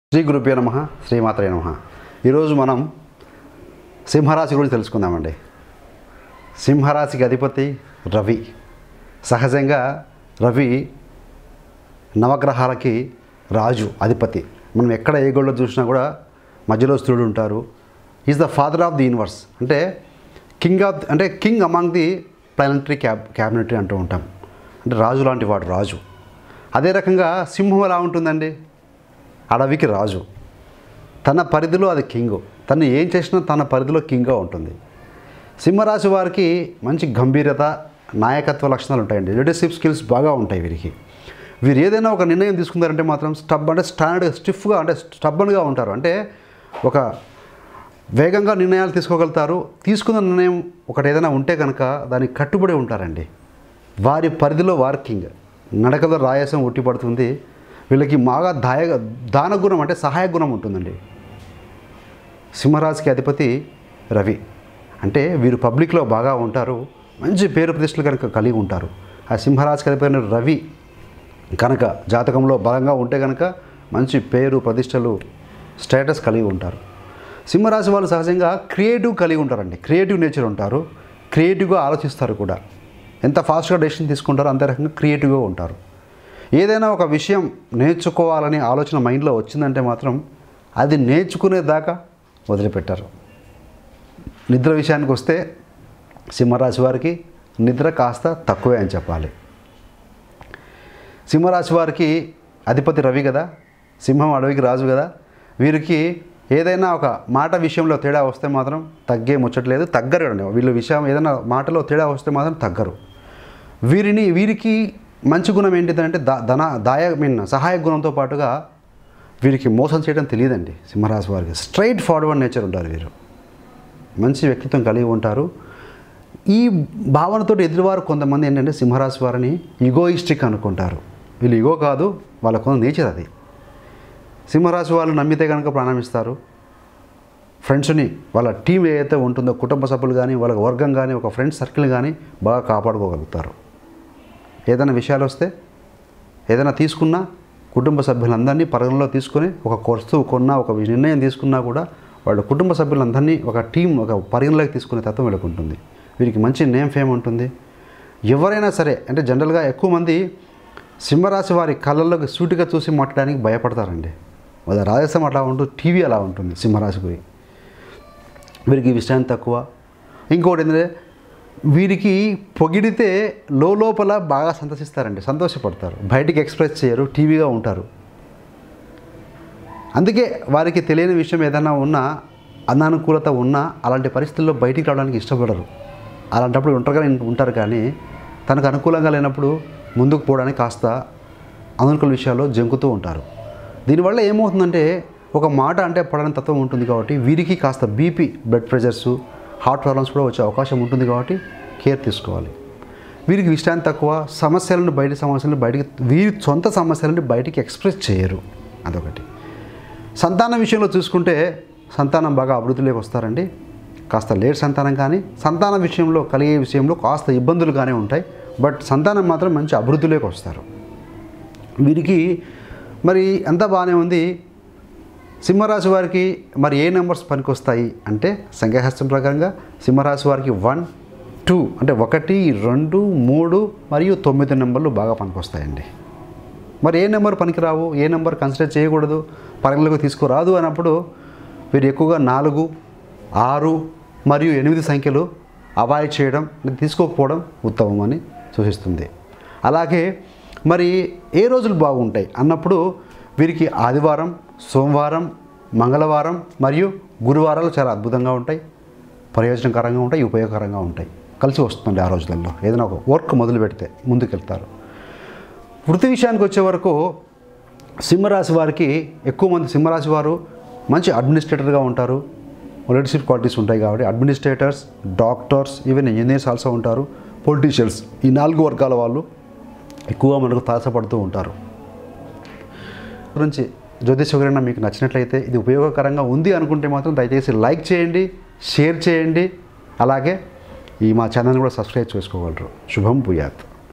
శ్రీ గురుభ్యో నమ శ్రీమాత్రే నమ ఈరోజు మనం సింహరాశి గురించి తెలుసుకుందామండి సింహరాశికి అధిపతి రవి సహజంగా రవి నవగ్రహాలకి రాజు అధిపతి మనం ఎక్కడ ఏ గోళ్ళో చూసినా కూడా మధ్యలో స్త్రీలు ఉంటారు is the father of the universe అంటే కింగ్ ఆఫ్ అంటే king among the planetary cab cabinetary అంటూ ఉంటాం అంటే రాజు లాంటి వాడు రాజు అదే రకంగా సింహం ఎలా ఉంటుందండి అడవికి రాజు తన పరిధిలో అది కింగ్ తను ఏం చేసినా తన పరిధిలో కింగ్గా ఉంటుంది సింహరాశి వారికి మంచి గంభీరత నాయకత్వ లక్షణాలు ఉంటాయండి లీడర్షిప్ స్కిల్స్ బాగా ఉంటాయి వీరికి వీరు ఏదైనా ఒక నిర్ణయం తీసుకున్నారంటే మాత్రం స్టబ్ అంటే స్టాండర్డ్ స్టిఫ్గా అంటే స్టబ్బన్గా ఉంటారు అంటే ఒక వేగంగా నిర్ణయాలు తీసుకోగలుగుతారు తీసుకున్న నిర్ణయం ఒకటి ఏదైనా ఉంటే కనుక దానికి కట్టుబడి ఉంటారండి వారి పరిధిలో వారి కింగ్ నడకలో రాయసం ఉట్టి పడుతుంది వీళ్ళకి బాగా దాయ దాన గుణం అంటే సహాయ గుణం ఉంటుందండి సింహరాశికి అధిపతి రవి అంటే వీరు పబ్లిక్లో బాగా ఉంటారు మంచి పేరు ప్రతిష్టలు కనుక కలిగి ఉంటారు ఆ సింహరాశికి అధిపతి రవి కనుక జాతకంలో బలంగా ఉంటే కనుక మంచి పేరు ప్రతిష్టలు స్టేటస్ కలిగి ఉంటారు సింహరాశి వాళ్ళు సహజంగా క్రియేటివ్ కలిగి ఉంటారండి క్రియేటివ్ నేచర్ ఉంటారు క్రియేటివ్గా ఆలోచిస్తారు కూడా ఎంత ఫాస్ట్గా డెసిషన్ తీసుకుంటారో అంతే రకంగా క్రియేటివ్గా ఉంటారు ఏదైనా ఒక విషయం నేర్చుకోవాలని ఆలోచన మైండ్లో వచ్చిందంటే మాత్రం అది నేర్చుకునేదాకా వదిలిపెట్టారు నిద్ర విషయానికి వస్తే సింహరాశి వారికి నిద్ర కాస్త తక్కువే అని చెప్పాలి సింహరాశి వారికి అధిపతి రవి కదా సింహం అడవికి రాజు కదా వీరికి ఏదైనా ఒక మాట విషయంలో తేడా వస్తే మాత్రం తగ్గే ముచ్చట్లేదు తగ్గరు అండి వీళ్ళ విషయం ఏదైనా మాటలో తేడా వస్తే మాత్రం తగ్గరు వీరిని వీరికి మంచి గుణం ఏంటిదంటే దా ధన దాయ మీన్ సహాయ గుణంతో పాటుగా వీరికి మోసం చేయడం తెలియదండి సింహరాశి వారికి స్ట్రైట్ ఫార్వర్డ్ నేచర్ ఉంటారు వీరు మంచి వ్యక్తిత్వం కలిగి ఉంటారు ఈ భావనతో ఎదురువారు కొంతమంది ఏంటంటే సింహరాశి వారిని ఈగోయిస్టిక్ అనుకుంటారు వీళ్ళు ఈగో కాదు వాళ్ళ కొంత నేచర్ అది సింహరాశి వాళ్ళు నమ్మితే కనుక ప్రాణమిస్తారు ఫ్రెండ్స్ని వాళ్ళ టీం ఏదైతే ఉంటుందో కుటుంబ సభ్యులు కానీ వాళ్ళ వర్గం కానీ ఒక ఫ్రెండ్స్ సర్కిల్ కానీ బాగా కాపాడుకోగలుగుతారు ఏదైనా విషయాలు వస్తే ఏదైనా తీసుకున్నా కుటుంబ సభ్యులందరినీ పరిగణలో తీసుకొని ఒక వస్తువు కొన్నా ఒక నిర్ణయం తీసుకున్నా కూడా వాళ్ళ కుటుంబ సభ్యులందరినీ ఒక టీం ఒక పరిగణలోకి తీసుకునే తత్వం వీళ్ళకి ఉంటుంది వీరికి మంచి నేమ్ ఫేమ్ ఉంటుంది ఎవరైనా సరే అంటే జనరల్గా ఎక్కువ మంది సింహరాశి వారి కళ్ళల్లోకి సూటిగా చూసి మాట్లాడడానికి భయపడతారండి వాళ్ళ రాజస్థానం అట్లా ఉంటుంది టీవీ అలా ఉంటుంది సింహరాశి గురి వీరికి విషయం తక్కువ ఇంకోటి ఏంటంటే వీరికి పొగిడితే లోపల బాగా సంతోషిస్తారండి సంతోషపడతారు బయటికి ఎక్స్ప్రెస్ చేయరు టీవీగా ఉంటారు అందుకే వారికి తెలియని విషయం ఏదైనా ఉన్నా అనానుకూలత ఉన్నా అలాంటి పరిస్థితుల్లో బయటికి రావడానికి ఇష్టపడరు అలాంటప్పుడు ఒంటరిగా ఉంటారు కానీ తనకు అనుకూలంగా లేనప్పుడు ముందుకు పోవడానికి కాస్త అనుకూల విషయాల్లో జంకుతూ ఉంటారు దీనివల్ల ఏమవుతుందంటే ఒక మాట అంటే పడని తత్వం ఉంటుంది కాబట్టి వీరికి కాస్త BP blood pressures heart problems కూడా వచ్చే అవకాశం ఉంటుంది కాబట్టి కేర్ తీసుకోవాలి వీరికి విషయాన్ని తక్కువ సమస్యలను బయట సమస్యలను బయటికి వీరి సొంత సమస్యలను బయటికి ఎక్స్ప్రెస్ చేయరు అదొకటి సంతానం విషయంలో చూసుకుంటే సంతానం బాగా అభివృద్ధిలోకి వస్తారండి కాస్త లేట్ సంతానం కానీ సంతానం విషయంలో కలిగే విషయంలో కాస్త ఇబ్బందులుగానే ఉంటాయి బట్ సంతానం మాత్రం మంచి అభివృద్ధిలోకి వస్తారు వీరికి మరి అంతా బాగానే ఉంది సింహరాశి వారికి మరి ఏ నెంబర్స్ పనికొస్తాయి అంటే సంఖ్యాశాస్త్రం ప్రకారంగా సింహరాశి వారికి వన్ టూ అంటే ఒకటి రెండు మూడు మరియు తొమ్మిది నెంబర్లు బాగా పనికొస్తాయండి మరి ఏ నెంబర్ పనికిరావు ఏ నెంబర్ కన్సిడర్ చేయకూడదు పరిగణలోకి తీసుకురాదు అన్నప్పుడు వీరు ఎక్కువగా నాలుగు ఆరు మరియు ఎనిమిది సంఖ్యలు అవాయిడ్ చేయడం లేదా తీసుకోకపోవడం ఉత్తమం అని సూచిస్తుంది అలాగే మరి ఏ రోజులు బాగుంటాయి అన్నప్పుడు వీరికి ఆదివారం సోమవారం మంగళవారం మరియు గురువారాలు చాలా అద్భుతంగా ఉంటాయి ప్రయోజనకరంగా ఉంటాయి ఉపయోగకరంగా ఉంటాయి కలిసి వస్తుంది ఆ రోజులలో ఏదైనా ఒక వర్క్ మొదలు పెడితే ముందుకెళ్తారు వృత్తి విషయానికి వచ్చే వరకు సింహరాశి వారికి ఎక్కువ మంది సింహరాశి వారు మంచి అడ్మినిస్ట్రేటర్గా ఉంటారు లీడర్షిప్ క్వాలిటీస్ ఉంటాయి కాబట్టి administrators doctors even engineers also ఉంటారు పొలిటీషియన్స్ ఈ నాలుగు వర్గాల వాళ్ళు ఎక్కువగా మనకు తారసపడుతూ ఉంటారు గురించి జ్యోతిష్ ఎవరైనా మీకు నచ్చినట్లయితే ఇది ఉపయోగకరంగా ఉంది అనుకుంటే మాత్రం దయచేసి లైక్ చేయండి షేర్ చేయండి అలాగే ఈ మా ఛానల్ కూడా సబ్స్క్రైబ్ చేసుకోగలరు శుభం భూయాత్